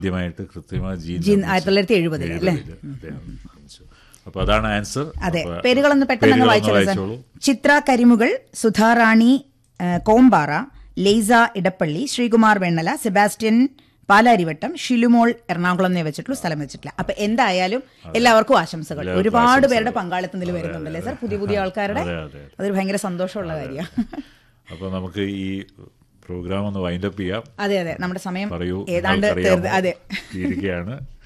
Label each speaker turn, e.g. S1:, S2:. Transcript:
S1: ആദ്യമായിട്ട് കൃത്യമായ gene
S2: gene ആയിരത്തി തൊള്ളായിരത്തി എഴുപതിൽ അല്ലേ
S1: അപ്പൊ അതാണ് ആൻസർ
S2: അതെ പേരുകളൊന്ന് പെട്ടെന്ന് അങ്ങ് വായിച്ചോളൂ സാർ ചിത്ര കരിമുകൾ സുധാറാണി ആ, കോമ്പാറ ലെയ്സ ഇടപ്പള്ളി ശ്രീകുമാർ വെണ്ണല സെബാസ്റ്റ്യൻ പാലാരിവട്ടം ഷിലുമോൾ എറണാകുളം എന്നേ വെച്ചിട്ടുള്ളൂ സ്ഥലം വെച്ചിട്ടില്ല അപ്പൊ എന്തായാലും എല്ലാവർക്കും ആശംസകൾ ഒരുപാട് പേരുടെ പങ്കാളിത്തം ഇതിൽ വരുന്നുണ്ടല്ലേ സാർ പുതിയ പുതിയ ആൾക്കാരുടെ
S1: അതെ, അതെ.
S2: അതൊരു ഭയങ്കര സന്തോഷമുള്ള കാര്യമാണ്
S1: അപ്പൊ നമുക്ക് ഈ പ്രോഗ്രാം ഒന്ന് വൈൻഡപ്പ് ചെയ്യാം
S2: അതെ അതെ നമ്മുടെ സമയം
S1: പറയൂ
S2: ഏതാണ്ട്
S1: നിങ്ങൾക്കറിയാമോ?
S2: തീർന്ന്- അതെ
S1: തീരുകയാണ്